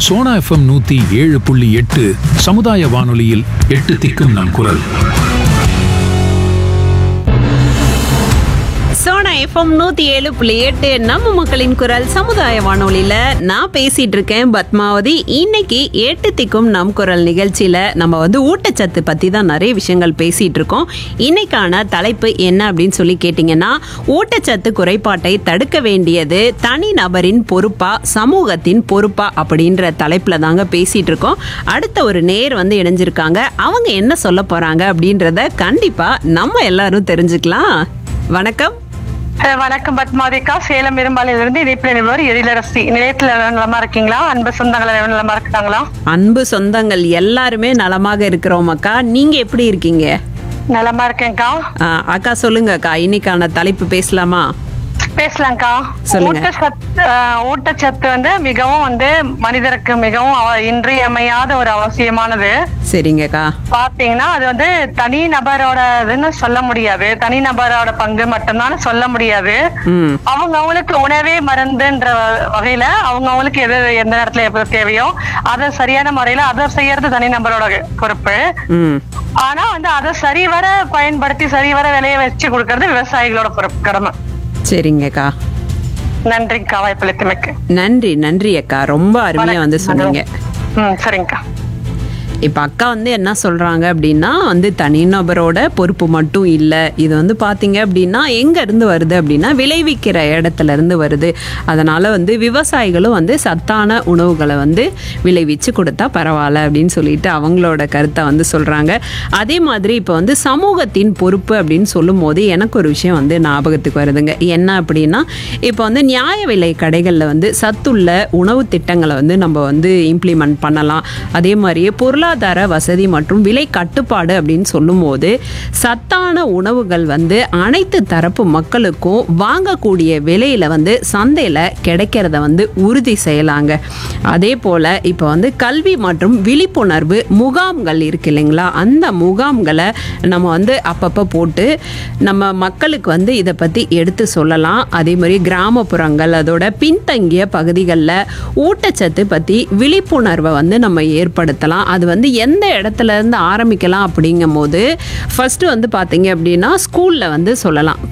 Sona FM நூத்தி ஏழு புள்ளி எட்டு சமுதாய வானொலியில் எட்டு திக்கும் நம் குரல் சோனா எஃப்எம் நூத்தி ஏழு புள்ளி எட்டு நம்ம மக்களின் குரல் சமுதாய வானொலியில நான் பேசிட்டு இருக்கேன் பத்மாவதி இன்னைக்கு எட்டு திக்கும் நம் குரல் நிகழ்ச்சியில நம்ம வந்து ஊட்டச்சத்து பத்தி தான் நிறைய விஷயங்கள் பேசிட்டு இருக்கோம் இன்னைக்கான தலைப்பு என்ன அப்படின்னு சொல்லி கேட்டிங்கன்னா ஊட்டச்சத்து குறைபாட்டை தடுக்க வேண்டியது தனி நபரின் பொறுப்பா சமூகத்தின் பொறுப்பா அப்படின்ற தலைப்புல தாங்க பேசிட்டு இருக்கோம் அடுத்த ஒரு நேர் வந்து இணைஞ்சிருக்காங்க அவங்க என்ன சொல்ல போறாங்க அப்படின்றத கண்டிப்பா நம்ம எல்லாரும் தெரிஞ்சுக்கலாம் வணக்கம் அஹ் வணக்கம் பத்மாதிகா சேலம் இரும்பாலையிலிருந்து இணைப்பில் நிபுணர் எழிலரசி நிலையத்துல நலமா இருக்கீங்களா அன்பு சொந்தங்கள் எல்லாம் நலமா இருக்காங்களா அன்பு சொந்தங்கள் எல்லாருமே நலமாக இருக்கிறோம் அக்கா நீங்க எப்படி இருக்கீங்க நலமா இருக்கேன்க்கா ஆ, அக்கா சொல்லுங்க அக்கா இன்னைக்கான தலைப்பு பேசலாமா பேசலாம்க்கா சொல்லுங்க. ஊட்டச்சத்து அஹ் ஊட்டச்சத்து வந்து மிகவும் வந்து மனிதருக்கு மிகவும் அவ- இன்றியமையாத ஒரு அவசியமானது சரிங்கக்கா பாத்தீங்கன்னா அது வந்து தனி நபரோட இதுன்னு சொல்ல முடியாது தனி நபரோட பங்கு மட்டும்தான் சொல்ல முடியாது ம் அவங்க அவங்களுக்கு உணவே மருந்துன்ற வகையில அவங்க அவங்களுக்கு எது எந்த நேரத்துல எப்ப தேவையோ அதை சரியான முறையில அதை செய்யறது தனி நபரோட பொறுப்பு ம் ஆனா வந்து அதை சரிவர பயன்படுத்தி சரிவர விளைய வச்சு கொடுக்கறது விவசாயிகளோட பொறுப்பு கடமை சரிங்கக்கா நன்றிக்கா வாய்ப்பளித்தமைக்கு நன்றி நன்றி அக்கா ரொம்ப அருமையா வந்து சொன்னீங்க ம் சரிங்கக்கா இப்போ அக்கா வந்து என்ன சொல்கிறாங்க அப்படின்னா வந்து தனிநபரோட பொறுப்பு மட்டும் இல்லை இது வந்து பார்த்தீங்க அப்படின்னா எங்கேருந்து வருது அப்படின்னா விளைவிக்கிற இடத்துல இருந்து வருது அதனால் வந்து விவசாயிகளும் வந்து சத்தான உணவுகளை வந்து விளைவிச்சு கொடுத்தா பரவாயில்ல அப்படின்னு சொல்லிட்டு அவங்களோட கருத்தை வந்து சொல்கிறாங்க அதே மாதிரி இப்போ வந்து சமூகத்தின் பொறுப்பு அப்படின்னு சொல்லும் போது எனக்கு ஒரு விஷயம் வந்து ஞாபகத்துக்கு வருதுங்க என்ன அப்படின்னா இப்போ வந்து நியாய விலை கடைகளில் வந்து சத்துள்ள உணவு திட்டங்களை வந்து நம்ம வந்து இம்ப்ளிமெண்ட் பண்ணலாம் அதே மாதிரியே பொருளாதார வசதி மற்றும் விலை கட்டுப்பாடு அப்படின்னு சொல்லும்போது சத்தான உணவுகள் வந்து அனைத்து தரப்பு மக்களுக்கும் வாங்கக்கூடிய விலையில வந்து சந்தையில் கிடைக்கிறத வந்து உறுதி செய்யலாங்க அதே போல் இப்போ வந்து கல்வி மற்றும் விழிப்புணர்வு முகாம்கள் இருக்கு இல்லைங்களா அந்த முகாம்களை நம்ம வந்து அப்பப்போ போட்டு நம்ம மக்களுக்கு வந்து இதை பற்றி எடுத்து சொல்லலாம் அதே மாதிரி கிராமப்புறங்கள் அதோட பின்தங்கிய பகுதிகளில் ஊட்டச்சத்து பற்றி விழிப்புணர்வை வந்து நம்ம ஏற்படுத்தலாம் அது வந்து எந்த இடத்துல இருந்து ஆரம்பிக்கலாம் அப்படிங்கும் போது ஃபர்ஸ்ட் வந்து பார்த்தீங்க அப்படின்னா ஸ்கூலில் வந்து சொல்லலாம்